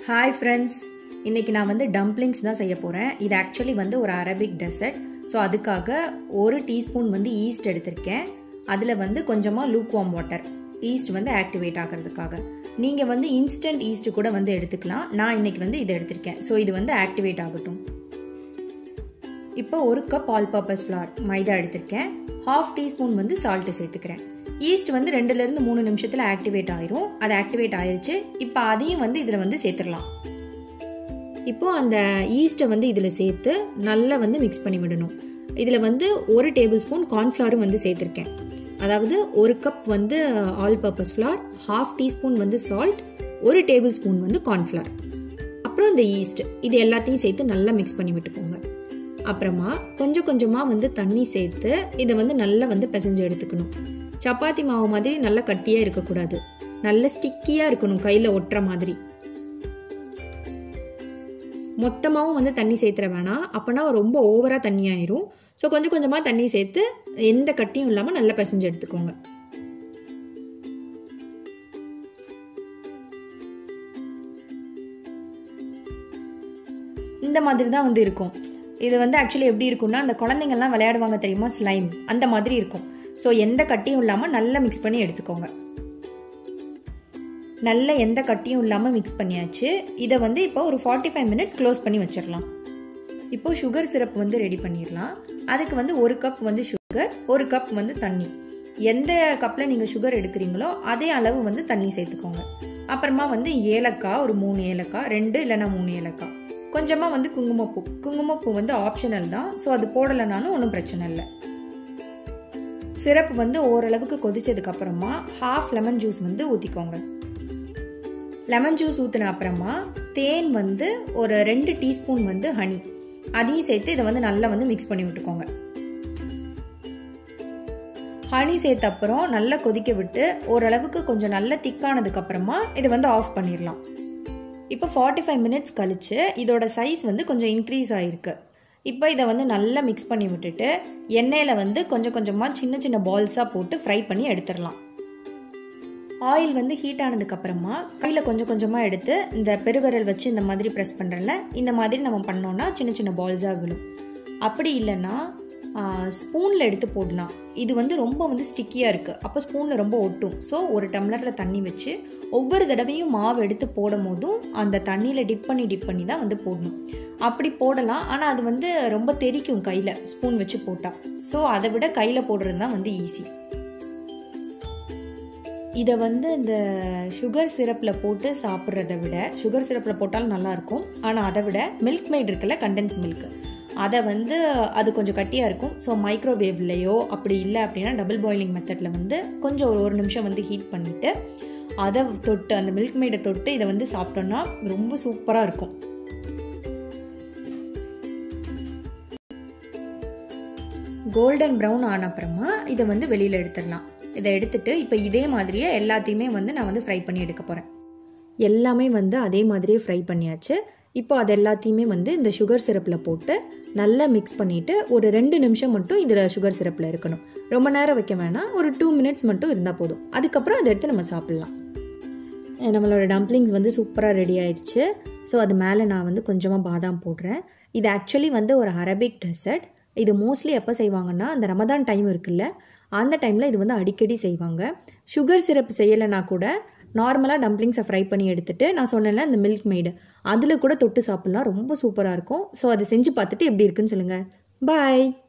hi friends இன்றைக்கி நான் வந்து டம்ப்ளிங்ஸ் தான் செய்ய போகிறேன் இது ஆக்சுவலி வந்து ஒரு அரபிக் டெசர்ட் ஸோ அதுக்காக ஒரு டீஸ்பூன் வந்து ஈஸ்ட் எடுத்திருக்கேன் அதில் வந்து கொஞ்சமாக லூக் வார்ம் வாட்டர் ஈஸ்ட் வந்து ஆக்டிவேட் ஆகிறதுக்காக நீங்கள் வந்து இன்ஸ்டன்ட் ஈஸ்ட் கூட வந்து எடுத்துக்கலாம் நான் இன்றைக்கி வந்து இதை எடுத்திருக்கேன் ஸோ இது வந்து ஆக்டிவேட் ஆகட்டும் இப்போ ஒரு கப் ஆல் பர்பஸ் ஃப்ளார் மைதா எடுத்திருக்கேன் ஹாஃப் டீஸ்பூன் வந்து சால்ட்டு சேர்த்துக்கிறேன் ஈஸ்ட் வந்து ரெண்டுலேருந்து மூணு நிமிஷத்தில் ஆக்டிவேட் ஆயிரும் அது ஆக்டிவேட் ஆயிருச்சு இப்போ அதையும் வந்து இதில் வந்து சேர்த்துடலாம் இப்போ அந்த ஈஸ்ட்டை வந்து இதில் சேர்த்து நல்லா வந்து மிக்ஸ் பண்ணி விடணும் இதில் வந்து ஒரு டேபிள் ஸ்பூன் கார்ன்ஃப்ளவரும் வந்து சேர்த்துருக்கேன் அதாவது ஒரு கப் வந்து all purpose flour half teaspoon வந்து சால்ட் ஒரு டேபிள் ஸ்பூன் வந்து கார்ன்ஃப்ளவர் அப்புறம் இந்த ஈஸ்ட் இது எல்லாத்தையும் சேர்த்து நல்லா மிக்ஸ் பண்ணி விட்டுக்கோங்க அப்புறமா கொஞ்சம் கொஞ்சமாக வந்து தண்ணி சேர்த்து இதை வந்து நல்லா வந்து பிசைஞ்சு எடுத்துக்கணும் சப்பாத்தி மாவு மாதிரி நல்லா கட்டியாக இருக்கக்கூடாது நல்ல ஸ்டிக்கியாக இருக்கணும் கையில் ஒட்டுற மாதிரி மொத்தமாகவும் வந்து தண்ணி சேர்த்துற வேணாம் அப்போனா ரொம்ப ஓவராக தண்ணி ஆயிரும் ஸோ கொஞ்சம் கொஞ்சமாக தண்ணி சேர்த்து எந்த கட்டியும் இல்லாமல் நல்லா பிசைஞ்சு எடுத்துக்கோங்க இந்த மாதிரி தான் வந்து இருக்கும் இது வந்து ஆக்சுவலி எப்படி இருக்கும்னா அந்த குழந்தைங்கள்லாம் விளையாடுவாங்க தெரியுமா ஸ்லைம் அந்த மாதிரி இருக்கும் ஸோ எந்த கட்டியும் இல்லாமல் நல்லா மிக்ஸ் பண்ணி எடுத்துக்கோங்க நல்ல எந்த கட்டியும் இல்லாமல் மிக்ஸ் பண்ணியாச்சு இதை வந்து இப்போ ஒரு ஃபார்ட்டி ஃபைவ் மினிட்ஸ் க்ளோஸ் பண்ணி வச்சிடலாம் இப்போ சுகர் சிரப் வந்து ரெடி பண்ணிடலாம் அதுக்கு வந்து ஒரு கப் வந்து சுகர் ஒரு கப் வந்து தண்ணி எந்த கப்பில் நீங்கள் சுகர் எடுக்கிறீங்களோ அதே அளவு வந்து தண்ணி சேர்த்துக்கோங்க அப்புறமா வந்து ஏலக்காய் ஒரு மூணு ஏலக்காய் ரெண்டு இல்லைனா மூணு ஏலக்காய் கொஞ்சமாக வந்து குங்குமப்பூ குங்குமப்பூ வந்து ஆப்ஷனல் தான் ஸோ அது போடலைனாலும் ஒன்றும் பிரச்சனை இல்லை சிரப் வந்து ஓரளவுக்கு கொதிச்சதுக்கு அப்புறமா ஹாஃப் லெமன் ஜூஸ் வந்து ஊற்றிக்கோங்க லெமன் ஜூஸ் ஊற்றின அப்புறமா தேன் வந்து ஒரு ரெண்டு டீஸ்பூன் வந்து ஹனி அதையும் சேர்த்து இதை வந்து நல்லா வந்து மிக்ஸ் பண்ணி விட்டுக்கோங்க ஹனி சேர்த்த அப்புறம் நல்லா கொதிக்க விட்டு ஓரளவுக்கு கொஞ்சம் நல்லா திக்கானதுக்கு அப்புறமா இதை வந்து ஆஃப் பண்ணிடலாம் இப்போ ஃபார்ட்டி ஃபைவ் மினிட்ஸ் கழித்து இதோட சைஸ் வந்து கொஞ்சம் இன்க்ரீஸ் ஆகிருக்கு இப்போ இதை வந்து நல்லா மிக்ஸ் பண்ணி விட்டுட்டு எண்ணெயில் வந்து கொஞ்சம் கொஞ்சமாக சின்ன சின்ன பால்ஸாக போட்டு ஃப்ரை பண்ணி எடுத்துடலாம் ஆயில் வந்து ஹீட் ஆனதுக்கப்புறமா கையில் கொஞ்சம் கொஞ்சமாக எடுத்து இந்த பெருவிரல் வச்சு இந்த மாதிரி ப்ரெஸ் பண்ணுறல இந்த மாதிரி நம்ம பண்ணோன்னா சின்ன சின்ன பால்ஸாக விழும் அப்படி இல்லைன்னா ஸ்பூனில் எடுத்து போடலாம் இது வந்து ரொம்ப வந்து ஸ்டிக்கியாக இருக்குது அப்போ ஸ்பூனில் ரொம்ப ஒட்டும் ஸோ ஒரு டம்ளரில் தண்ணி வச்சு ஒவ்வொரு தடவையும் மாவு எடுத்து போடும் போதும் அந்த தண்ணியில் டிப் பண்ணி டிப் பண்ணி தான் வந்து போடணும் அப்படி போடலாம் ஆனால் அது வந்து ரொம்ப தெரிக்கும் கையில் ஸ்பூன் வச்சு போட்டால் ஸோ அதை விட கையில் போடுறது தான் வந்து ஈஸி இதை வந்து இந்த சுகர் சிரப்பில் போட்டு சாப்பிட்றத விட சுகர் சிரப்பில் போட்டாலும் நல்லாயிருக்கும் ஆனால் அதை விட மில்க் மேட் இருக்குல்ல கண்டென்ஸ் மில்க் அதை வந்து அது கொஞ்சம் கட்டியாக இருக்கும் ஸோ மைக்ரோவேவ்லேயோ அப்படி இல்லை அப்படின்னா டபுள் பாயிலிங் மெத்தடில் வந்து கொஞ்சம் ஒரு ஒரு நிமிஷம் வந்து ஹீட் பண்ணிவிட்டு அதை தொட்டு அந்த மில்க் மேடை தொட்டு இதை வந்து சாப்பிட்டோன்னா ரொம்ப சூப்பராக இருக்கும் கோல்டன் ப்ரௌன் ஆன அப்புறமா இதை வந்து வெளியில் எடுத்துடலாம் இதை எடுத்துட்டு இப்போ இதே மாதிரியே எல்லாத்தையுமே வந்து நான் வந்து ஃப்ரை பண்ணி எடுக்க போகிறேன் எல்லாமே வந்து அதே மாதிரியே ஃப்ரை பண்ணியாச்சு இப்போ அது எல்லாத்தையுமே வந்து இந்த சுகர் சிரப்பில் போட்டு நல்லா மிக்ஸ் பண்ணிவிட்டு ஒரு ரெண்டு நிமிஷம் மட்டும் இதில் சுகர் சிரப்பில் இருக்கணும் ரொம்ப நேரம் வைக்க வேணாம் ஒரு டூ மினிட்ஸ் மட்டும் இருந்தால் போதும் அதுக்கப்புறம் அதை எடுத்து நம்ம சாப்பிட்லாம் நம்மளோட டம்ப்ளிங்ஸ் வந்து சூப்பராக ரெடி ஆயிடுச்சு ஸோ அது மேலே நான் வந்து கொஞ்சமாக பாதாம் போடுறேன் இது ஆக்சுவலி வந்து ஒரு அரபிக் டெசர்ட் இது மோஸ்ட்லி எப்போ செய்வாங்கன்னா அந்த ரமதான் டைம் இருக்குல்ல அந்த டைமில் இது வந்து அடிக்கடி செய்வாங்க சுகர் சிரப் செய்யலைனா கூட நார்மலாக டம்ப்ளிங்ஸை ஃப்ரை பண்ணி எடுத்துகிட்டு நான் சொன்னேன்ல இந்த மில்க் மெய்டு அதில் கூட தொட்டு சாப்பிட்லாம் ரொம்ப சூப்பராக இருக்கும் ஸோ அதை செஞ்சு பார்த்துட்டு எப்படி இருக்குன்னு சொல்லுங்கள் பாய்